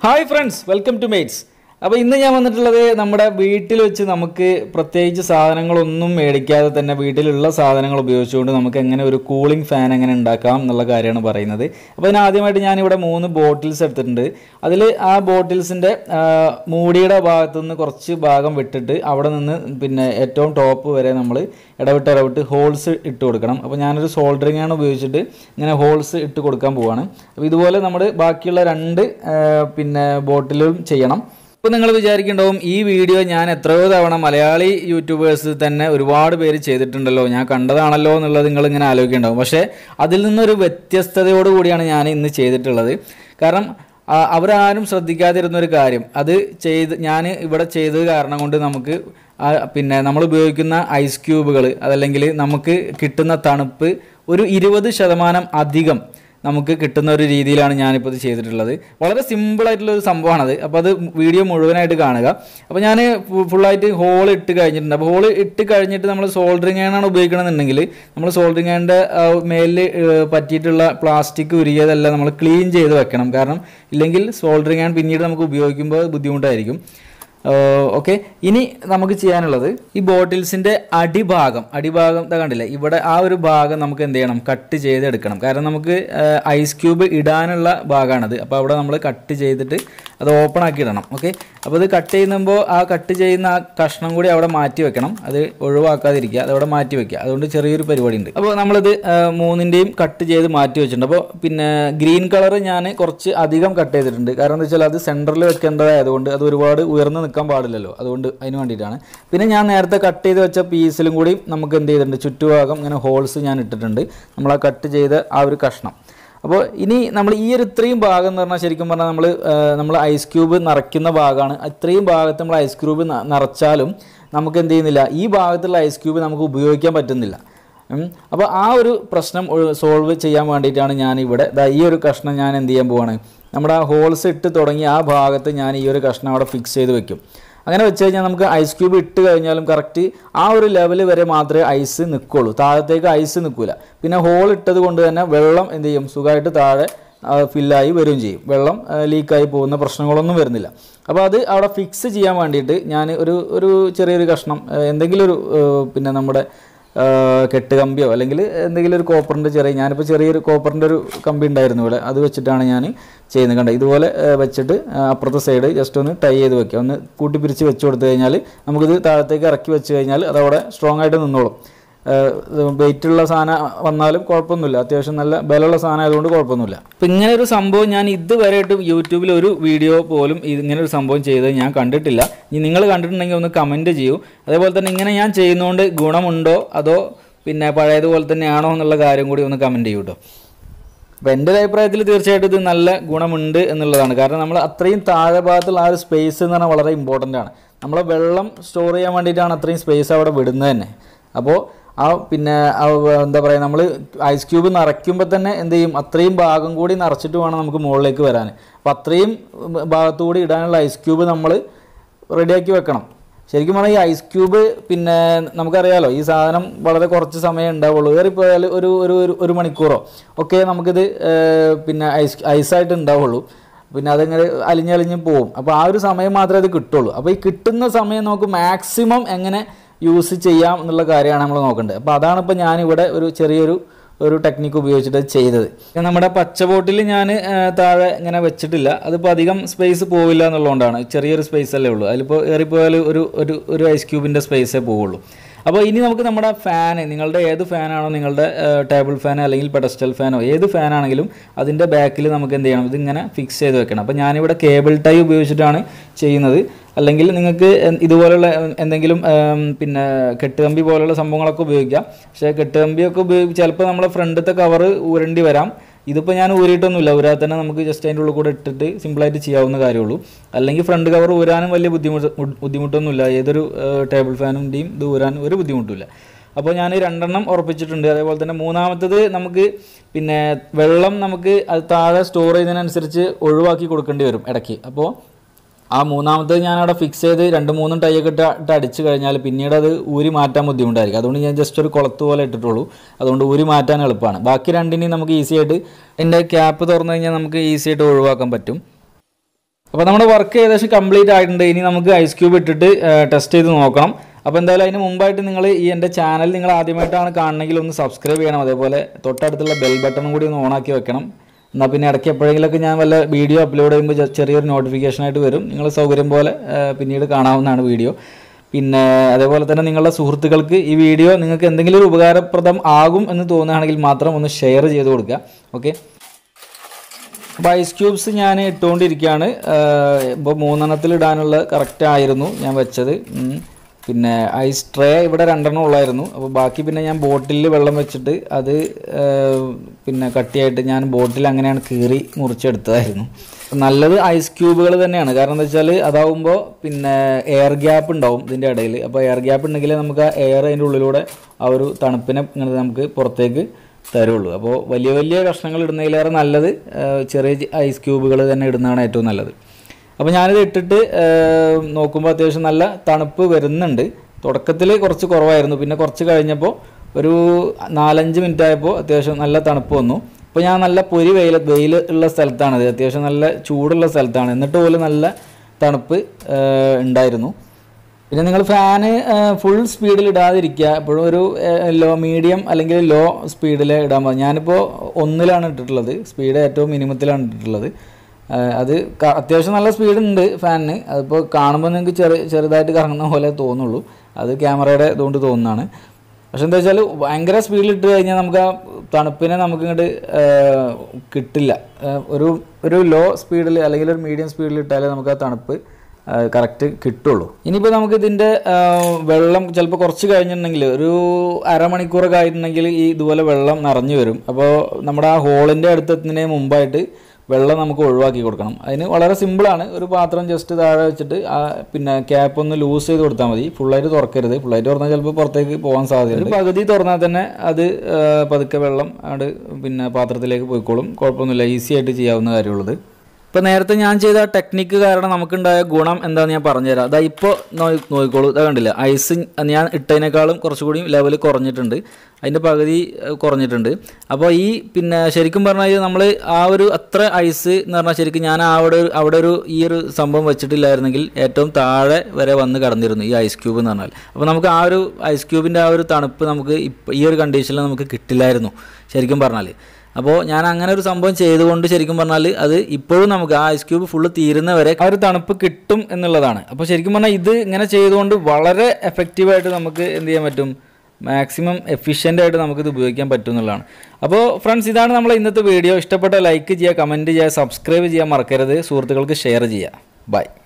Hi friends welcome to mates അപ്പോൾ ഇന്ന് ഞാൻ വന്നിട്ടുള്ളത് നമ്മുടെ വീട്ടിൽ വെച്ച് നമുക്ക് പ്രത്യേകിച്ച് സാധനങ്ങളൊന്നും മേടിക്കാതെ തന്നെ വീട്ടിലുള്ള സാധനങ്ങൾ ഉപയോഗിച്ചുകൊണ്ട് നമുക്ക് എങ്ങനെ ഒരു കൂളിംഗ് ഫാൻ എങ്ങനെ ഉണ്ടാക്കാം എന്നുള്ള കാര്യമാണ് പറയുന്നത് അപ്പോൾ അതിന് ആദ്യമായിട്ട് ഞാനിവിടെ മൂന്ന് ബോട്ടിൽസ് എടുത്തിട്ടുണ്ട് അതിൽ ആ ബോട്ടിൽസിൻ്റെ മൂടിയുടെ ഭാഗത്തു നിന്ന് കുറച്ച് ഭാഗം വിട്ടിട്ട് അവിടെ നിന്ന് പിന്നെ ഏറ്റവും ടോപ്പ് വരെ നമ്മൾ ഇടവിട്ട് ഇടവിട്ട് ഹോൾസ് ഇട്ട് കൊടുക്കണം അപ്പോൾ ഞാനൊരു സോൾഡറിംഗ് ആണ് ഉപയോഗിച്ചിട്ട് ഇങ്ങനെ ഹോൾസ് ഇട്ട് കൊടുക്കാൻ പോവാണ് അപ്പോൾ ഇതുപോലെ നമ്മൾ ബാക്കിയുള്ള രണ്ട് ആ, പിന്നെ ബോട്ടിലും ചെയ്യണം ഇപ്പോൾ നിങ്ങൾ വിചാരിക്കുന്നുണ്ടാവും ഈ വീഡിയോ ഞാൻ എത്രയോ തവണ മലയാളി യൂട്യൂബേഴ്സ് തന്നെ ഒരുപാട് പേര് ചെയ്തിട്ടുണ്ടല്ലോ ഞാൻ കണ്ടതാണല്ലോ എന്നുള്ളത് നിങ്ങൾ ഇങ്ങനെ ആലോചിക്കുന്നുണ്ടാവും പക്ഷേ അതിൽ നിന്നൊരു വ്യത്യസ്തതയോട് കൂടിയാണ് ഞാൻ ഇന്ന് ചെയ്തിട്ടുള്ളത് കാരണം ആ, അവരാരും ശ്രദ്ധിക്കാതിരുന്ന ഒരു കാര്യം അത് ചെയ്ത് ഞാൻ ഇവിടെ ചെയ്തത് കാരണം കൊണ്ട് നമുക്ക് ആ, പിന്നെ നമ്മൾ ഉപയോഗിക്കുന്ന ഐസ് ക്യൂബുകൾ അതല്ലെങ്കിൽ നമുക്ക് കിട്ടുന്ന തണുപ്പ് ഒരു ഇരുപത് ശതമാനം അധികം നമുക്ക് കിട്ടുന്ന ഒരു രീതിയിലാണ് ഞാനിപ്പോൾ ഇത് ചെയ്തിട്ടുള്ളത് വളരെ സിമ്പിളായിട്ടുള്ള ഒരു സംഭവമാണത് അപ്പോൾ അത് വീഡിയോ മുഴുവനായിട്ട് കാണുക അപ്പോൾ ഞാൻ ഫുള്ളായിട്ട് ഹോൾ ഇട്ട് കഴിഞ്ഞിട്ടുണ്ട് അപ്പോൾ ഹോൾ ഇട്ട് കഴിഞ്ഞിട്ട് നമ്മൾ സോൾഡറിങ് ആണ് ഉപയോഗിക്കണമെന്നുണ്ടെങ്കിൽ നമ്മൾ സോൾഡറിങ് ആണിൻ്റെ മേലിൽ പറ്റിയിട്ടുള്ള പ്ലാസ്റ്റിക് ഉരുകിയതെല്ലാം നമ്മൾ ക്ലീൻ ചെയ്ത് വെക്കണം കാരണം ഇല്ലെങ്കിൽ സോൾഡറിങ് ആൻഡ് പിന്നീട് നമുക്ക് ഉപയോഗിക്കുമ്പോൾ ബുദ്ധിമുട്ടായിരിക്കും ഓക്കെ ഇനി നമുക്ക് ചെയ്യാനുള്ളത് ഈ ബോട്ടിൽസിൻ്റെ അടിഭാഗം അടിഭാഗം ഇതാ കണ്ടില്ലേ ഇവിടെ ആ ഒരു ഭാഗം നമുക്ക് എന്ത് ചെയ്യണം കട്ട് ചെയ്തെടുക്കണം കാരണം നമുക്ക് ഐസ് ക്യൂബ് ഇടാനുള്ള ഭാഗമാണത് അപ്പോൾ അവിടെ നമ്മൾ കട്ട് ചെയ്തിട്ട് അത് ഓപ്പൺ ആക്കി ഇടണം ഓക്കെ അപ്പോൾ ഇത് കട്ട് ചെയ്യുമ്പോൾ ആ കട്ട് ചെയ്യുന്ന ആ കഷ്ണം കൂടി അവിടെ മാറ്റി വെക്കണം അത് ഒഴിവാക്കാതിരിക്കുക അത് അവിടെ മാറ്റി വെക്കുക അതുകൊണ്ട് ചെറിയൊരു പരിപാടി ഉണ്ട് അപ്പോൾ നമ്മളിത് ആ, മൂന്നിൻ്റെയും കട്ട് ചെയ്ത് മാറ്റി വെച്ചിട്ടുണ്ട് അപ്പോൾ പിന്നെ ഗ്രീൻ കളർ ഞാൻ കുറച്ച് അധികം കട്ട് ചെയ്തിട്ടുണ്ട് കാരണം എന്താ വെച്ചാൽ അത് സെൻറ്ററിൽ വെക്കേണ്ടതായതുകൊണ്ട് അത് ഒരുപാട് ഉയർന്ന് നിൽക്കാൻ പാടില്ലല്ലോ അതുകൊണ്ട് അതിന് വേണ്ടിയിട്ടാണ് പിന്നെ ഞാൻ നേരത്തെ കട്ട് ചെയ്ത് വെച്ച പീസിലും കൂടി നമുക്ക് എന്ത് ചെയ്തിട്ടുണ്ട് ചുറ്റുഭാഗം ഇങ്ങനെ ഹോൾസ് ഞാൻ ഇട്ടിട്ടുണ്ട് നമ്മൾ ആ കട്ട് ചെയ്ത ആ ഒരു കഷ്ണം അപ്പോൾ ഇനി നമ്മൾ ഈ ഒരു ഇത്രയും ഭാഗം എന്ന് പറഞ്ഞാൽ ശരിക്കും പറഞ്ഞാൽ നമ്മൾ നമ്മൾ ഐസ് ക്യൂബ് നിറയ്ക്കുന്ന ഭാഗമാണ് ഇത്രയും ഭാഗത്ത് നമ്മൾ ഐസ് ക്യൂബ് ന- നിറച്ചാലും നമുക്ക് എന്ത് ചെയ്യുന്നില്ല ഈ ഭാഗത്തുള്ള ഐസ് ക്യൂബ് നമുക്ക് ഉപയോഗിക്കാൻ പറ്റുന്നില്ല ഉം. അപ്പോൾ ആ ഒരു പ്രശ്നം സോൾവ് ചെയ്യാൻ വേണ്ടിയിട്ടാണ് ഞാൻ ഇവിടെ ദാ ഈ ഒരു കഷ്ണം ഞാൻ എന്ത് ചെയ്യാൻ പോവാണ് നമ്മുടെ ആ ഹോൾസ് ഇട്ട് തുടങ്ങി ആ ഭാഗത്ത് ഞാൻ ഈ ഒരു കഷ്ണം അവിടെ ഫിക്സ് ചെയ്ത് വെക്കും അങ്ങനെ വെച്ച് കഴിഞ്ഞാൽ നമുക്ക് ഐസ് ക്യൂബ് ഇട്ട് കഴിഞ്ഞാലും കറക്റ്റ് ആ ഒരു ലെവൽ വരെ മാത്രമേ ഐസ് നിൽക്കുള്ളൂ താഴത്തേക്ക് ഐസ് നിൽക്കില്ല പിന്നെ ഹോൾ ഇട്ടത് കൊണ്ട് തന്നെ വെള്ളം എന്ത് ചെയ്യും സുഖമായിട്ട് താഴെ ഫില്ലായി വരികയും ചെയ്യും വെള്ളം ലീക്കായി പോകുന്ന പ്രശ്നങ്ങളൊന്നും വരുന്നില്ല അപ്പോൾ അത് അവിടെ ഫിക്സ് ചെയ്യാൻ വേണ്ടിയിട്ട് ഞാൻ ഒരു ഒരു ചെറിയൊരു കഷ്ണം ആ, എന്തെങ്കിലും ഒരു ആ, പിന്നെ നമ്മുടെ ആ, കെട്ടുകമ്പിയോ അല്ലെങ്കിൽ എന്തെങ്കിലും ഒരു കോപ്പറിൻ്റെ ചെറിയ ഞാനിപ്പോൾ ചെറിയൊരു കോപ്പറിൻ്റെ ഒരു കമ്പി ഉണ്ടായിരുന്നു ഇവിടെ അത് വെച്ചിട്ടാണ് ഞാൻ ചെയ്യുന്നത് കണ്ടത് ഇതുപോലെ ആ, വെച്ചിട്ട് ആ, അപ്പുറത്തെ സൈഡ് ജസ്റ്റ് ഒന്ന് ടൈ ചെയ്ത് വെക്കുക ഒന്ന് കൂട്ടിപ്പിരിച്ച് വെച്ച് കൊടുത്തു കഴിഞ്ഞാൽ നമുക്കിത് താഴത്തേക്ക് ഇറക്കി വെച്ച് കഴിഞ്ഞാൽ അതവിടെ സ്ട്രോങ് ആയിട്ട് നിന്നോളും വെയിറ്റുള്ള സാധനം വന്നാലും കുഴപ്പമൊന്നുമില്ല അത്യാവശ്യം നല്ല ബലമുള്ള സാധനം ആയതുകൊണ്ട് കുഴപ്പമൊന്നുമില്ല അപ്പം ഇങ്ങനെ ഒരു സംഭവം ഞാൻ ഇതുവരെയായിട്ട് യൂട്യൂബിൽ ഒരു വീഡിയോ പോലും ഇങ്ങനെ ഒരു സംഭവം ചെയ്തത് ഞാൻ കണ്ടിട്ടില്ല ഇനി നിങ്ങൾ കണ്ടിട്ടുണ്ടെങ്കിൽ ഒന്ന് കമൻറ്റ് ചെയ്യൂ അതേപോലെ തന്നെ ഇങ്ങനെ ഞാൻ ചെയ്യുന്നതുകൊണ്ട് ഗുണമുണ്ടോ അതോ പിന്നെ പഴയതുപോലെ തന്നെയാണോ എന്നുള്ള കാര്യം കൂടി ഒന്ന് കമൻറ്റ് ചെയ്യൂ കേട്ടോ അപ്പോൾ എൻ്റെ ഒരു അഭിപ്രായത്തിൽ തീർച്ചയായിട്ടും ഇത് നല്ല ഗുണമുണ്ട് എന്നുള്ളതാണ് കാരണം നമ്മൾ അത്രയും താഴെ ഭാഗത്തുള്ള ആ ഒരു സ്പേസ് എന്ന് പറഞ്ഞാൽ വളരെ ഇമ്പോർട്ടൻ്റ് ആണ് നമ്മൾ വെള്ളം സ്റ്റോർ ചെയ്യാൻ വേണ്ടിയിട്ടാണ് അത്രയും സ്പേസ് അവിടെ വിടുന്നത് തന്നെ അപ്പോൾ ആ പിന്നെ ആ എന്താ പറയുക നമ്മൾ ഐസ് ക്യൂബ് നിറയ്ക്കുമ്പോൾ തന്നെ എന്ത് ചെയ്യും അത്രയും ഭാഗം കൂടി നിറച്ചിട്ട് വേണം നമുക്ക് മുകളിലേക്ക് വരാൻ അപ്പോൾ അത്രയും ഭാഗത്തു കൂടി ഇടാനുള്ള ഐസ് ക്യൂബ് നമ്മൾ റെഡിയാക്കി വെക്കണം ശരിക്കും പറഞ്ഞാൽ ഈ ഐസ് ക്യൂബ് പിന്നെ നമുക്കറിയാലോ ഈ സാധനം വളരെ കുറച്ച് സമയം ഉണ്ടാവുള്ളൂ ഏറിപ്പോയാൽ ഒരു ഒരു ഒരു- ഒരു മണിക്കൂറോ ഒക്കെ നമുക്കിത് ഏർ, പിന്നെ ഐസ് ഐസായിട്ട് ഉണ്ടാവുള്ളൂ പിന്നെ അതങ്ങനെ അലിഞ്ഞലിഞ്ഞ് പോവും അപ്പോൾ ആ ഒരു സമയം മാത്രമേ അത് കിട്ടുള്ളൂ അപ്പോൾ ഈ കിട്ടുന്ന സമയം നമുക്ക് മാക്സിമം എങ്ങനെ യൂസ് ചെയ്യാം എന്നുള്ള കാര്യമാണ് നമ്മൾ നോക്കേണ്ടത് അപ്പോൾ അതാണ് ഇപ്പോൾ ഞാനിവിടെ ഒരു ചെറിയൊരു ഒരു ടെക്നിക്ക് ഉപയോഗിച്ചിട്ട് ചെയ്തത് പിന്നെ നമ്മുടെ പച്ച ബോട്ടിൽ ഞാൻ താഴെ ഇങ്ങനെ വെച്ചിട്ടില്ല അതിപ്പോൾ അധികം സ്പേസ് പോവില്ല എന്നുള്ളതുകൊണ്ടാണ് ചെറിയൊരു സ്പേസ് അല്ലേ ഉള്ളൂ അതിലിപ്പോൾ ഏറിപ്പോയാൽ ഒരു ഒരു ഒരു ഐസ് ക്യൂബിൻ്റെ സ്പേസേ പോവുള്ളൂ അപ്പോൾ ഇനി നമുക്ക് നമ്മുടെ ഫാന് നിങ്ങളുടെ ഏത് ഫാനാണോ നിങ്ങളുടെ ടേബിൾ ഫാൻ അല്ലെങ്കിൽ പെഡസ്റ്റൽ ഫാനോ ഏത് ഫാനാണെങ്കിലും അതിൻ്റെ ബാക്കിൽ നമുക്ക് എന്ത് ചെയ്യണം ഇതിങ്ങനെ ഫിക്സ് ചെയ്ത് വെക്കണം അപ്പോൾ ഞാനിവിടെ കേബിൾ ടൈ ഉപയോഗിച്ചിട്ടാണ് ചെയ്യുന്നത് അല്ലെങ്കിൽ നിങ്ങൾക്ക് എ- ഇതുപോലുള്ള എന്തെങ്കിലും ഉം, പിന്നെ കെട്ടുകമ്പി പോലുള്ള സംഭവങ്ങളൊക്കെ ഉപയോഗിക്കാം പക്ഷേ കെട്ടുകമ്പിയൊക്കെ ഉപയോഗിച്ച് ചിലപ്പോൾ നമ്മളെ ഫ്രണ്ടത്തെ കവർ ഊരേണ്ടി വരാം ഇതിപ്പോൾ ഞാൻ ഊരിയിട്ടൊന്നുമില്ല ഊരാതെ തന്നെ നമുക്ക് ജസ്റ്റ് അതിൻ്റെ ഉള്ളിൽ കൂടെ ഇട്ടിട്ട് സിമ്പിളായിട്ട് ചെയ്യാവുന്ന കാര്യമുള്ളൂ അല്ലെങ്കിൽ ഫ്രണ്ട് കവർ ഊരാനും വലിയ ബുദ്ധിമുട്ട് ബുദ്ധിമുട്ടൊന്നുമില്ല ഏതൊരു ടേബിൾ ഫാനിൻ്റെയും ഇത് ഊരാൻ ഒരു ബുദ്ധിമുട്ടില്ല അപ്പോൾ ഞാൻ രണ്ടെണ്ണം ഉറപ്പിച്ചിട്ടുണ്ട് അതേപോലെ തന്നെ മൂന്നാമത്തത് നമുക്ക് പിന്നെ വെള്ളം നമുക്ക് അത് താഴെ സ്റ്റോർ ചെയ്യുന്നതിനനുസരിച്ച് ഒഴിവാക്കി കൊടുക്കേണ്ടി വരും ഇടയ്ക്ക് അപ്പോൾ ആ മൂന്നാമത്തത് ഞാൻ അവിടെ ഫിക്സ് ചെയ്ത് രണ്ട് മൂന്നും ടൈയൊക്കെ ഇട്ട് ഇട്ട് അടിച്ച് കഴിഞ്ഞാൽ പിന്നീട് അത് ഊരി മാറ്റാൻ ബുദ്ധിമുട്ടായിരിക്കും അതുകൊണ്ട് ഞാൻ ജസ്റ്റ് ഒരു കുളത്ത് പോലെ ഇട്ടിട്ടുള്ളൂ അതുകൊണ്ട് ഊരി മാറ്റാൻ എളുപ്പമാണ് ബാക്കി രണ്ടിനെയും നമുക്ക് ഈസി ആയിട്ട് എൻ്റെ ക്യാപ്പ് തുറന്നു കഴിഞ്ഞാൽ നമുക്ക് ഈസി ആയിട്ട് ഒഴിവാക്കാൻ പറ്റും അപ്പോൾ നമ്മുടെ വർക്ക് ഏകദേശം കംപ്ലീറ്റ് ആയിട്ടുണ്ട് ഇനി നമുക്ക് ഐസ് ക്യൂബ് ഇട്ടിട്ട് ടെസ്റ്റ് ചെയ്ത് നോക്കണം അപ്പോൾ എന്തായാലും അതിന് മുമ്പായിട്ട് നിങ്ങൾ ഈ എൻ്റെ ചാനൽ നിങ്ങൾ ആദ്യമായിട്ടാണ് കാണണമെങ്കിൽ ഒന്ന് സബ്സ്ക്രൈബ് ചെയ്യണം അതേപോലെ തൊട്ടടുത്തുള്ള ബെൽ ബട്ടണും കൂടി ഒന്ന് ഓണാക്കി വെക്കണം എന്നാൽ പിന്നെ ഇടയ്ക്ക് എപ്പോഴെങ്കിലുമൊക്കെ ഞാൻ വല്ല വീഡിയോ അപ്ലോഡ് ചെയ്യുമ്പോൾ ചെ- ചെറിയൊരു നോട്ടിഫിക്കേഷൻ ആയിട്ട് വരും നിങ്ങൾ സൗകര്യം പോലെ ആ, പിന്നീട് കാണാവുന്നതാണ് വീഡിയോ പിന്നെ അതേപോലെ തന്നെ നിങ്ങളുടെ സുഹൃത്തുക്കൾക്ക് ഈ വീഡിയോ നിങ്ങൾക്ക് എന്തെങ്കിലും ഒരു ഉപകാരപ്രദം ആകും എന്ന് തോന്നുകയാണെങ്കിൽ മാത്രം ഒന്ന് ഷെയർ ചെയ്ത് കൊടുക്കുക ഓക്കെ അപ്പോൾ ഐസ് ക്യൂബ്സ് ഞാൻ ഇട്ടുകൊണ്ടിരിക്കുകയാണ് ഇപ്പോൾ മൂന്നെണ്ണത്തിൽ ഇടാനുള്ള കറക്റ്റ് ആയിരുന്നു ഞാൻ വെച്ചത് ഉം. പിന്നെ ഐസ് ട്രേ ഇവിടെ രണ്ടെണ്ണം ഉള്ളായിരുന്നു അപ്പോൾ ബാക്കി പിന്നെ ഞാൻ ബോട്ടിലിൽ വെള്ളം വെച്ചിട്ട് അത് ആ, പിന്നെ കട്ടിയായിട്ട് ഞാൻ ബോട്ടിൽ അങ്ങനെയാണ് കീറി മുറിച്ചെടുത്തതായിരുന്നു നല്ലത് ഐസ് ക്യൂബുകൾ തന്നെയാണ് കാരണം എന്താ വെച്ചാൽ അതാവുമ്പോൾ പിന്നെ എയർ ഗ്യാപ്പ് ഉണ്ടാവും ഇതിൻ്റെ ഇടയിൽ അപ്പോൾ എയർ ഗ്യാപ്പ് ഉണ്ടെങ്കിൽ നമുക്ക് ആ എയർ അതിൻ്റെ ഉള്ളിലൂടെ ആ ഒരു തണുപ്പിനെ ഇങ്ങനെ നമുക്ക് പുറത്തേക്ക് തരുള്ളൂ അപ്പോൾ വലിയ വലിയ കഷ്ണങ്ങൾ ഇടുന്നതിലേറെ നല്ലത് ആ, ചെറിയ ചി- ഐസ് ക്യൂബുകൾ തന്നെ ഇടുന്നതാണ് ഏറ്റവും നല്ലത് അപ്പോൾ ഞാനിത് ഇട്ടിട്ട് ആ, നോക്കുമ്പോൾ അത്യാവശ്യം നല്ല തണുപ്പ് വരുന്നുണ്ട് തുടക്കത്തിൽ കുറച്ച് കുറവായിരുന്നു പിന്നെ കുറച്ച് കഴിഞ്ഞപ്പോൾ ഒരു നാലഞ്ച് മിനിറ്റ് ആയപ്പോൾ അത്യാവശ്യം നല്ല തണുപ്പ് വന്നു അപ്പോൾ ഞാൻ നല്ല പൊരി വെയിൽ വെയിൽ ഉള്ള സ്ഥലത്താണിത് അത്യാവശ്യം നല്ല ചൂടുള്ള സ്ഥലത്താണ് എന്നിട്ട് പോലും നല്ല തണുപ്പ് ആ, ഉണ്ടായിരുന്നു പിന്നെ നിങ്ങൾ ഫാന് ഫുൾ സ്പീഡിൽ ഇടാതിരിക്കുക എപ്പോഴും ഒരു ലോ മീഡിയം അല്ലെങ്കിൽ ലോ സ്പീഡിൽ ഇടാൻ പാടില്ല ഞാനിപ്പോൾ ഒന്നിലാണ് ഇട്ടിട്ടുള്ളത് സ്പീഡ് ഏറ്റവും മിനിമത്തിലാണ് ഇട്ടിട്ടുള്ളത് ആ, അത് ക- അത്യാവശ്യം നല്ല സ്പീഡ് ഉണ്ട് ഫാനിന് അതിപ്പോൾ കാണുമ്പോൾ നിങ്ങൾക്ക് ചെറിയ ചെറുതായിട്ട് കറങ്ങുന്ന പോലെ തോന്നുള്ളൂ അത് ക്യാമറയുടെ ഇതുകൊണ്ട് തോന്നുന്നതാണ് പക്ഷെ എന്താ വെച്ചാൽ ഭയങ്കര സ്പീഡിൽ ഇട്ട് കഴിഞ്ഞാൽ നമുക്ക് ആ തണുപ്പിനെ നമുക്ക് ഇങ്ങോട്ട് കിട്ടില്ല ആ, ഒരു ഒരു ലോ സ്പീഡിൽ അല്ലെങ്കിൽ ഒരു മീഡിയം സ്പീഡിൽ ഇട്ടാലേ നമുക്ക് ആ തണുപ്പ് കറക്റ്റ് കിട്ടുള്ളൂ ഇനിയിപ്പോൾ നമുക്ക് ഇതിൻ്റെ വെള്ളം ചിലപ്പോൾ കുറച്ച് കഴിഞ്ഞിട്ടുണ്ടെങ്കിൽ ഒരു അരമണിക്കൂറൊക്കെ ആയിട്ടുണ്ടെങ്കിൽ ഈ ഇതുപോലെ വെള്ളം നിറഞ്ഞു വരും അപ്പോൾ നമ്മുടെ ആ ഹോളിൻ്റെ അടുത്തെത്തുന്നതിന് മുമ്പായിട്ട് വെള്ളം നമുക്ക് ഒഴിവാക്കി കൊടുക്കണം അതിന് വളരെ സിമ്പിളാണ് ഒരു പാത്രം ജസ്റ്റ് താഴെ വെച്ചിട്ട് ആ പിന്നെ ക്യാപ്പ് ഒന്ന് ലൂസ് ചെയ്ത് കൊടുത്താൽ മതി ഫുള്ളായിട്ട് തുറക്കരുത് ഫുള്ളായിട്ട് തുറന്നാൽ ചിലപ്പോൾ പുറത്തേക്ക് പോകാൻ സാധ്യതയുണ്ട് ഒരു പകുതി തുറന്നാൽ തന്നെ അത് ആ, പതുക്കെ വെള്ളം അവിടെ പിന്നെ പാത്രത്തിലേക്ക് പോയിക്കോളും കുഴപ്പമൊന്നുമില്ല ഈസി ആയിട്ട് ചെയ്യാവുന്ന കാര്യമുള്ളത് ഇപ്പോൾ നേരത്തെ ഞാൻ ചെയ്ത ടെക്നിക്ക് കാരണം നമുക്കുണ്ടായ ഗുണം എന്താണെന്ന് ഞാൻ പറഞ്ഞുതരാം അതാ ഇപ്പോൾ നോക്കിക്കോളൂ ഇതാ കണ്ടില്ല ഐസ് ഞാൻ ഇട്ടതിനേക്കാളും കുറച്ചുകൂടി ലെവൽ കുറഞ്ഞിട്ടുണ്ട് അതിൻ്റെ പകുതി ഏഹ്, കുറഞ്ഞിട്ടുണ്ട് അപ്പോൾ ഈ പിന്നെ ശരിക്കും പറഞ്ഞാൽ നമ്മൾ ആ ഒരു അത്ര ഐസ് എന്ന് പറഞ്ഞാൽ ശരിക്കും ഞാൻ അവിടെ ഒരു അവിടെ ഒരു ഈ ഒരു സംഭവം വെച്ചിട്ടില്ലായിരുന്നെങ്കിൽ ഏറ്റവും താഴെ വരെ വന്ന് കടന്നിരുന്നു ഈ ഐസ് ക്യൂബ് എന്ന് പറഞ്ഞാൽ അപ്പോൾ നമുക്ക് ആ ഒരു ഐസ് ക്യൂബിൻ്റെ ആ ഒരു തണുപ്പ് നമുക്ക് ഇപ്പം ഈ ഒരു കണ്ടീഷനിൽ നമുക്ക് കിട്ടില്ലായിരുന്നു ശരിക്കും പറഞ്ഞാൽ അപ്പോൾ ഞാൻ അങ്ങനെ ഒരു സംഭവം ചെയ്തുകൊണ്ട് ശരിക്കും പറഞ്ഞാൽ അത് ഇപ്പോഴും നമുക്ക് ആ ഐസ് ക്യൂബ് ഫുള്ള് തീരുന്നവരെ ആ ഒരു തണുപ്പ് കിട്ടും എന്നുള്ളതാണ് അപ്പോൾ ശരിക്കും പറഞ്ഞാൽ ഇത് ഇങ്ങനെ ചെയ്തുകൊണ്ട് വളരെ എഫക്റ്റീവായിട്ട് നമുക്ക് എന്ത് ചെയ്യാൻ പറ്റും മാക്സിമം എഫിഷ്യൻ്റ് ആയിട്ട് നമുക്കിത് ഉപയോഗിക്കാൻ പറ്റും എന്നുള്ളതാണ് അപ്പോൾ ഫ്രണ്ട്സ് ഇതാണ് നമ്മൾ ഇന്നത്തെ വീഡിയോ ഇഷ്ടപ്പെട്ട ലൈക്ക് ചെയ്യുക കമൻറ്റ് ചെയ്യുക സബ്സ്ക്രൈബ് ചെയ്യാൻ മറക്കരുത് സുഹൃത്തുക്കൾക്ക് ഷെയർ ചെയ്യുക ബൈ